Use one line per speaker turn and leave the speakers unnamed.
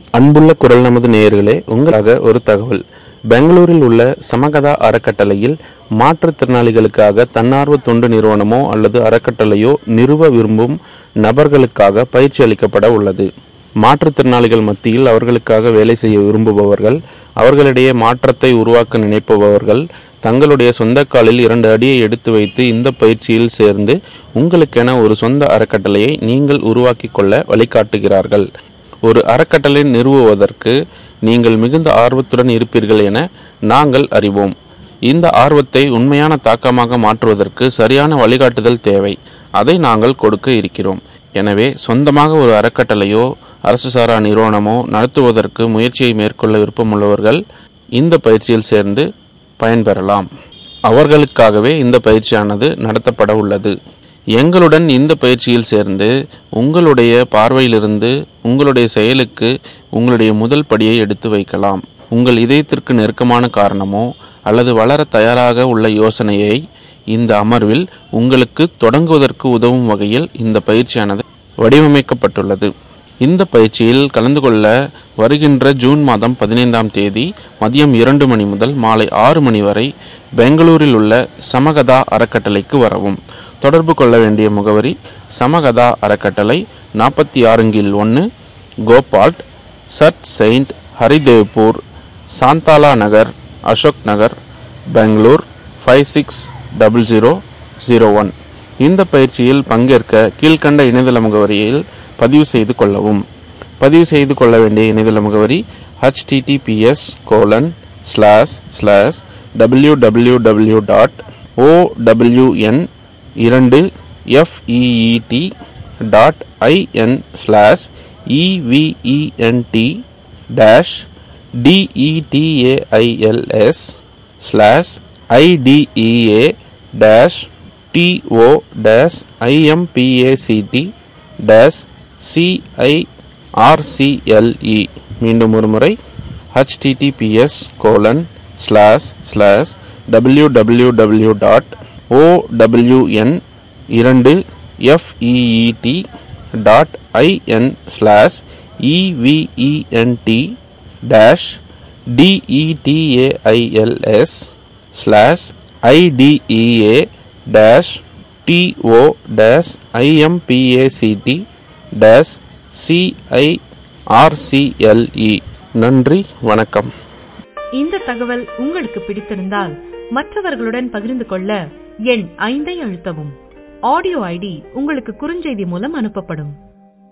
அன்புள்ள குரல் நமது நேயர்களே உங்களாக ஒரு தகவல் பெங்களூரில் உள்ள சமகதா அறக்கட்டளையில் மாற்றுத்திறனாளிகளுக்காக தன்னார்வ தொண்டு நிறுவனமோ அல்லது அறக்கட்டளையோ நிறுவ விரும்பும் நபர்களுக்காக பயிற்சி அளிக்கப்பட உள்ளது மாற்றுத்திறனாளிகள் மத்தியில் அவர்களுக்காக வேலை செய்ய விரும்புபவர்கள் அவர்களிடையே மாற்றத்தை உருவாக்க நினைப்பவர்கள் தங்களுடைய சொந்த காலில் இரண்டு அடியை எடுத்து வைத்து இந்த பயிற்சியில் சேர்ந்து உங்களுக்கென ஒரு சொந்த அறக்கட்டளையை நீங்கள் உருவாக்கிக் கொள்ள வழிகாட்டுகிறார்கள் ஒரு அறக்கட்டளை நிறுவுவதற்கு நீங்கள் மிகுந்த ஆர்வத்துடன் இருப்பீர்கள் என நாங்கள் அறிவோம் இந்த ஆர்வத்தை உண்மையான தாக்கமாக மாற்றுவதற்கு சரியான வழிகாட்டுதல் தேவை அதை நாங்கள் கொடுக்க இருக்கிறோம் எனவே சொந்தமாக ஒரு அறக்கட்டளையோ அரசு சாரா நிறுவனமோ நடத்துவதற்கு முயற்சியை மேற்கொள்ள விருப்பமுள்ளவர்கள் இந்த பயிற்சியில் சேர்ந்து பயன்பெறலாம் அவர்களுக்காகவே இந்த பயிற்சியானது நடத்தப்பட உள்ளது எங்களுடன் இந்த பயிற்சியில் சேர்ந்து உங்களுடைய பார்வையிலிருந்து உங்களுடைய செயலுக்கு உங்களுடைய முதல் படியை எடுத்து வைக்கலாம் உங்கள் இதயத்திற்கு நெருக்கமான காரணமோ அல்லது வளர தயாராக உள்ள யோசனையை இந்த அமர்வில் உங்களுக்கு தொடங்குவதற்கு உதவும் வகையில் இந்த பயிற்சியானது வடிவமைக்கப்பட்டுள்ளது இந்த பயிற்சியில் கலந்து கொள்ள வருகின்ற ஜூன் மாதம் பதினைந்தாம் தேதி மதியம் இரண்டு மணி முதல் மாலை ஆறு மணி வரை பெங்களூரில் உள்ள சமகதா அறக்கட்டளைக்கு வரவும் தொடர்பு கொள்ள வேண்டிய முகவரி சமகதா அறக்கட்டளை நாற்பத்தி ஆறுங்கில் ஒன்று கோபால்ட் சட் saint Haridevpur Shantala Nagar Ashok Nagar Bangalore five six double zero zero one இந்த பயிற்சியில் பங்கேற்க கீழ்கண்ட இணையதள முகவரியில் பதிவு செய்து கொள்ளவும் பதிவு செய்து கொள்ள வேண்டிய இணையதள முகவரி https colon slash slash W W W dot OWN இரண்டு எஃப்இஇடி dot IN slash இவிஇஎன்டி dash டிஇடிஏஐஎல்எஸ் slash ஐடிஇஏ dash DO dash ஐஎம்பிஏசிடி dash சிஐஆர்சிஎல்இ மீண்டும் ஒரு முறை HTTPS colon slash slash W W W dot OWN இரண்டு எஃப்இஇடி dot IN slash இவிஇஎன்டி dash டிஇடிஏஐஎல்எஸ் slash ஐடிஇஏ dash DO dash ஐஎம்பிஏசிடி dash சிஐஆர்சிஎல்இ நன்றி வணக்கம்
இந்த தகவல் உங்களுக்கு பிடித்திருந்தால் மற்றவர்களுடன் பகிர்ந்து கொள்ள எண் ஐந்தை அழுத்தவும் ஆடியோ ஐடி உங்களுக்கு குறுஞ்செய்தி மூலம் அனுப்பப்படும்